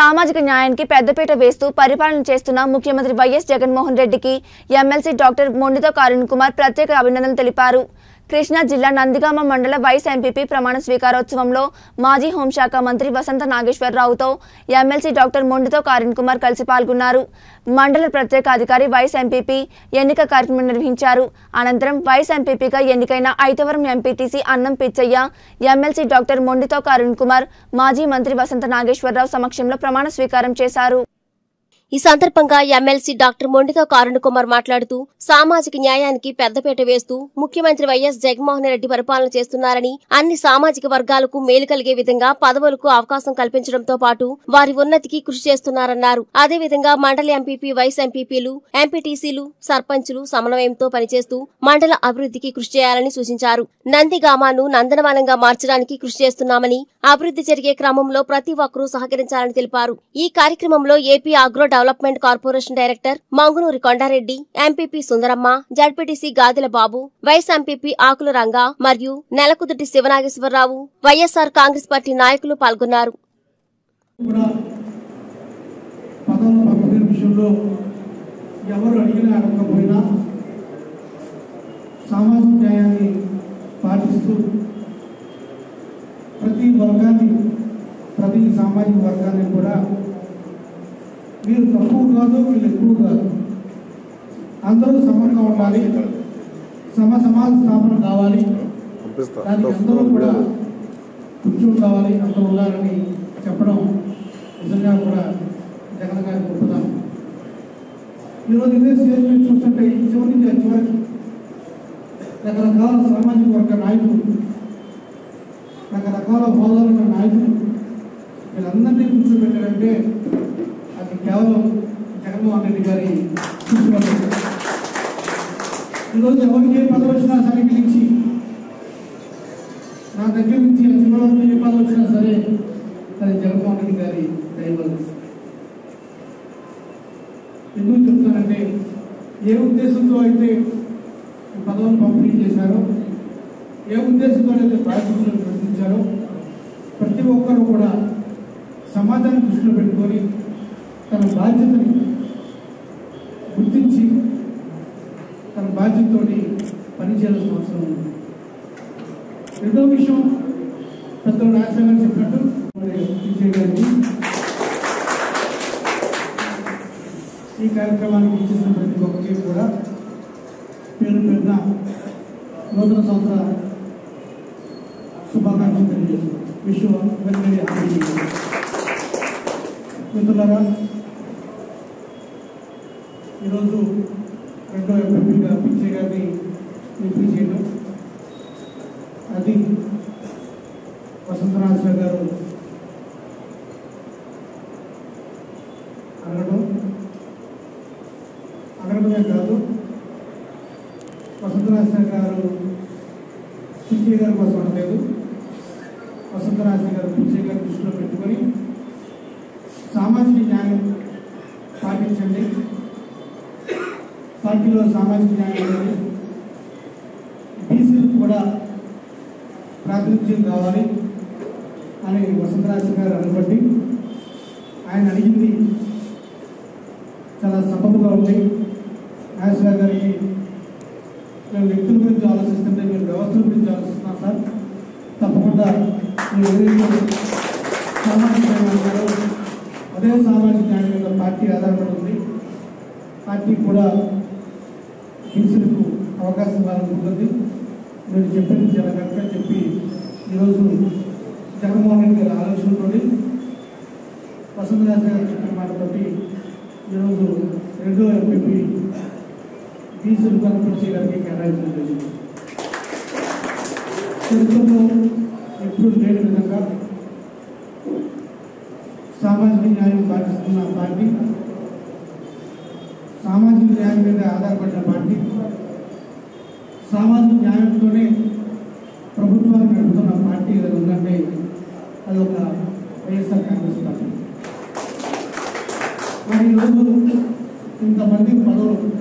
సామాజిక న్యాయానికి పెద్దపీట వేస్తూ పరిపాలన చేస్తున్న ముఖ్యమంత్రి వైఎస్ జగన్మోహన్ రెడ్డికి ఎమ్మెల్సీ డాక్టర్ మొండితో అరుణ్ కుమార్ ప్రత్యేక అభినందనలు తెలిపారు కృష్ణా జిల్లా నందిగామ మండల వైస్ ఎంపీపీ ప్రమాణ స్వీకారోత్సవంలో మాజీ హోంశాఖ మంత్రి వసంత నాగేశ్వరరావుతో ఎమ్మెల్సీ డాక్టర్ మొండితో అరుణ్ కుమార్ కలిసి పాల్గొన్నారు మండల ప్రత్యేక అధికారి వైస్ ఎంపీపీ ఎన్నిక కార్యక్రమం నిర్వహించారు అనంతరం వైస్ ఎంపీపీగా ఎన్నికైన Aitavaram MPTC Annam Pichaiah MLC doctor Monditho Arun Kumar మాజీ మంత్రి వసంత నాగేశ్వరరావు సమక్షంలో ప్రమాణ స్వీకారం చేశారు ఈ సందర్భంగా ఎమ్మెల్సీ డాక్టర్ మొండితో కారుణ్ కుమార్ మాట్లాడుతూ సామాజిక న్యాయానికి పెద్దపీట వేస్తూ ముఖ్యమంత్రి వైఎస్ జగన్మోహన్ రెడ్డి పరిపాలన చేస్తున్నారని అన్ని సామాజిక వర్గాలకు మేలు కలిగే విధంగా పదవులకు అవకాశం కల్పించడంతో పాటు వారి ఉన్నతికి కృషి చేస్తున్నారన్నారు అదేవిధంగా మండల ఎంపీపీ వైస్ ఎంపీపీలు ఎంపీటీసీలు సర్పంచులు సమన్వయంతో పనిచేస్తూ మండల అభివృద్ధికి కృషి చేయాలని సూచించారు నందిగామాను నందనవనంగా మార్చడానికి కృషి చేస్తున్నామని అభివృద్ధి జరిగే క్రమంలో ప్రతి ఒక్కరూ సహకరించాలని తెలిపారు ఈ కార్యక్రమంలో AP agro development corporation director Mangunuri Kondareddy MPP Sundaramma ZPTC Gadila Babu vice MPP Akula Ranga మరియు నెలకుదుటి శివనాగేశ్వరరావు వైఎస్ఆర్ కాంగ్రెస్ పార్టీ నాయకులు పాల్గొన్నారు కూడా పదవుల పంపిణీ విషయంలో ఎవరు అడిగినా అడగకపోయినా సామాజిక న్యాయాన్ని పాటిస్తూ ప్రతి వర్గాన్ని ప్రతి సామాజిక వర్గాన్ని కూడా వీరు తక్కువ కాదు వీళ్ళు ఎక్కువ కాదు అందరూ సమంగా ఉండాలి సమ సమాజ స్థాపన కావాలి దానికి అందరూ కూడా కూర్చొని కావాలి అంత ఉండాలని చెప్పడం నిజంగా కూడా జగన్ గారి గొప్పదనం ఈరోజు ఇదే స్టేజ్ మీద చూస్తుంటే ఈ చివరి నుంచి ఆ చివరికి రకరకాల సామాజిక వర్గ నాయకులు రకరకాల హోదాలు ఉన్న నాయకులు వీళ్ళందరినీ కూర్చోబెట్టారంటే అది కేవలం జగన్మోహన్ రెడ్డి గారి కృషి వల్లే. ఈరోజు ఎవరికి ఏ పదవి వచ్చినా సరికిలించి నా దగ్గర నుంచి చివరి ఏ పదవి వచ్చినా సరే అది జగన్మోహన్ రెడ్డి గారి దయవల్ల ఎందుకు చెప్తానంటే ఏ ఉద్దేశంతో అయితే ఈ పదవులు పంపిణీ చేశారో ఏ ఉద్దేశంతో అయితే బాధ్యతలు ప్రకటించారో ప్రతి ఒక్కరు కూడా సమాజాన్ని దృష్టిలో పెట్టుకొని తన బాధ్యతని గుర్తించి తన బాధ్యతతోటి పనిచేయాల్సిన అవసరం ఉంది రెండో విషయం పెద్దలు రాజశేఖర్ గారు చెప్పినట్టు మరి విజయ్ గారికి ఈ కార్యక్రమానికి ఇచ్చేసిన ప్రతి ఒక్కరికి కూడా పేరు పేరున నూతన సంవత్సర శుభాకాంక్షలు తెలియజేస్తున్నాను విష్ వెరీ వెరీ హ్యాపీ మిత్రులారా ఈరోజు రెండో ఎంపీగా పిచ్చయ్య గారిని ఎంపీ చేయడం అది వసంతరాజు గారు అడగడం అడగడమే కాదు వసంతరాజు గారు పిచ్చయ్య గారి కోసం అనలేదు వసంతరాజు గారు పిచ్చయ్య గారు దృష్టిలో పెట్టుకొని సామాజిక న్యాయం పాటించండి పార్టీలో సామాజిక న్యాయం అనేది బీసీలకు కూడా ప్రాతినిధ్యం కావాలి అని వసంతరాజు గారు అనుకోండి ఆయన అడిగింది చాలా సబబుగా ఉంది నాగేశ్వర గారికి మేము వ్యక్తుల గురించి ఆలోచిస్తుంటే మేము వ్యవస్థల గురించి ఆలోచిస్తున్నాం సార్ తప్పకుండా మీరు ఏదైతే సామాజిక న్యాయం అన్నారో అదే సామాజిక న్యాయం మీద పార్టీ ఆధారపడి ఉంది పార్టీ కూడా బీసీలకు అవకాశం ఇవ్వాలనుకుంటుంది మీరు చెప్పింది చాలా కరెక్ట్గా చెప్పి ఈరోజు జగన్మోహన్ రెడ్డి గారి ఆలోచనతోటి వసంతరాజు గారు చెప్పిన మాటతోటి ఈరోజు రెండో ఎంపీ బీసీలు కనిపించే గారికి కేటాయించడం జరిగింది చరిత్రలో ఎప్పుడు లేని విధంగా సామాజిక న్యాయం పాటిస్తున్న పార్టీ సామాజిక న్యాయం మీద ఆధారపడిన పార్టీ సామాజిక న్యాయంతోనే ప్రభుత్వాన్ని నడుపుతున్న పార్టీ ఏదైనా ఉందంటే అది ఒక వైఎస్ఆర్ కాంగ్రెస్ పార్టీ మరి ఈరోజు ఇంతమంది పదవులు